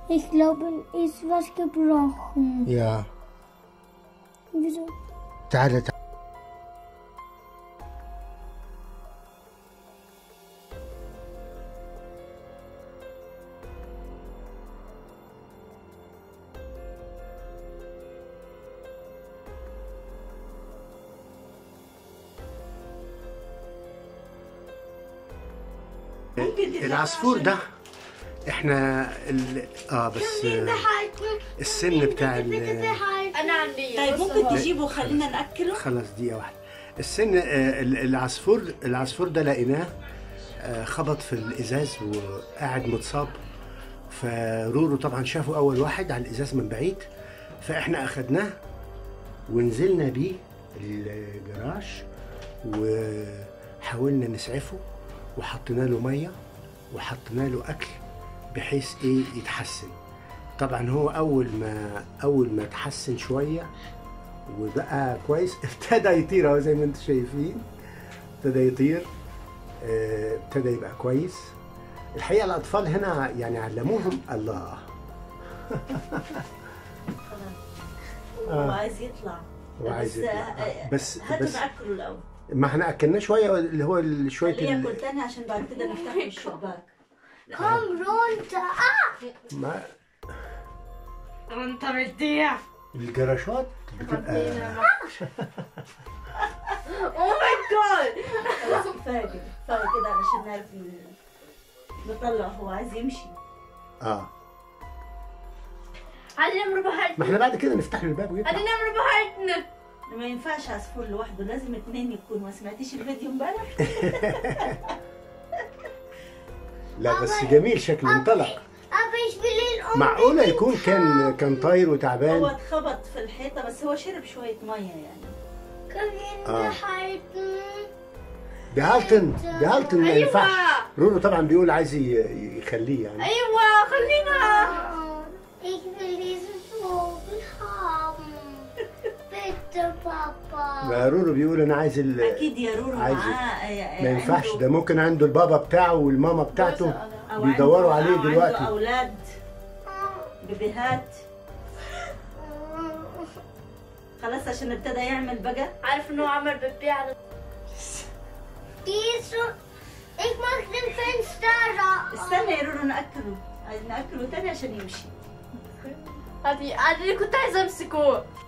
Ich glaube, ist was gebrochen. Ja. Wieso? تعالى تعالى العصفور ده احنا ال... اه بس آه، السن بتاع ال... انا عندي طيب ممكن تجيبه خلينا ناكله خلاص دقيقة واحدة السن آه، ال- العصفور العصفور ده لقيناه آه، خبط في الإزاز وقاعد متصاب فرورو طبعا شافه أول واحد على الإزاز من بعيد فإحنا أخدناه ونزلنا بيه الجراج وحاولنا نسعفه وحطينا له مية وحطينا له أكل بحيث إيه يتحسن طبعا هو أول ما أول ما تحسن شوية وبقى كويس ابتدى يطير اهو زي ما انتم شايفين ابتدى يطير آه، ابتدى يبقى كويس الحقيقه الاطفال هنا يعني علموهم الله هو عايز يطلع هو عايز بس يطلع. آه، بس هاتوا بس ناكله الاول ما احنا اكلناه شويه اللي هو ال- شويه خليه ياكل ال- تاني عشان بعد كده نفتح له الشباك Komm runter! Ah! ما انت بتضيع الجراشات بتبقى او ماي جاد خلاص كفايه كده كفايه كده علشان نعرف ن- نطلع هو عايز يمشي اه هذه نمر بحرتنا ما احنا بعد كده نفتح له الباب هذه ويطلع نمر بحرتنا ما ينفعش عصفور لوحده لازم اتنين يكونوا ما سمعتيش الفيديو امبارح لا بس جميل شكله انطلق Aber ich will ihn unbedingt معقوله يكون كان haben. كان طاير هو وتعبان اتخبط في الحيطه بس هو شرب شويه ميه يعني Können wir ihn Ah. behalten? بهالتن بهالتن ما أيوة. ينفعش رونو طبعا بيقول عايز ي- يخليه يعني ايوه خلينا Oh, ich will diesen Vogel haben. Bitte, Papa. ما رونو بيقول انا عايز ال... اكيد يا رورو عايز- معاه آه، ما ينفعش عنده- ده ممكن عنده البابا بتاعه والماما بتاعته أو بيدوروا عنده- عليه أو عنده دلوقتي اولاد بيبيهات خلاص عشان ابتدى يعمل بقى عارف انه عمل بيبي على Die ist so. Ich mach den Fenster da. استنى يا رورو ناكله عايز ناكله تاني عشان يمشي هذه هذه اللي كنت عايزه امسكه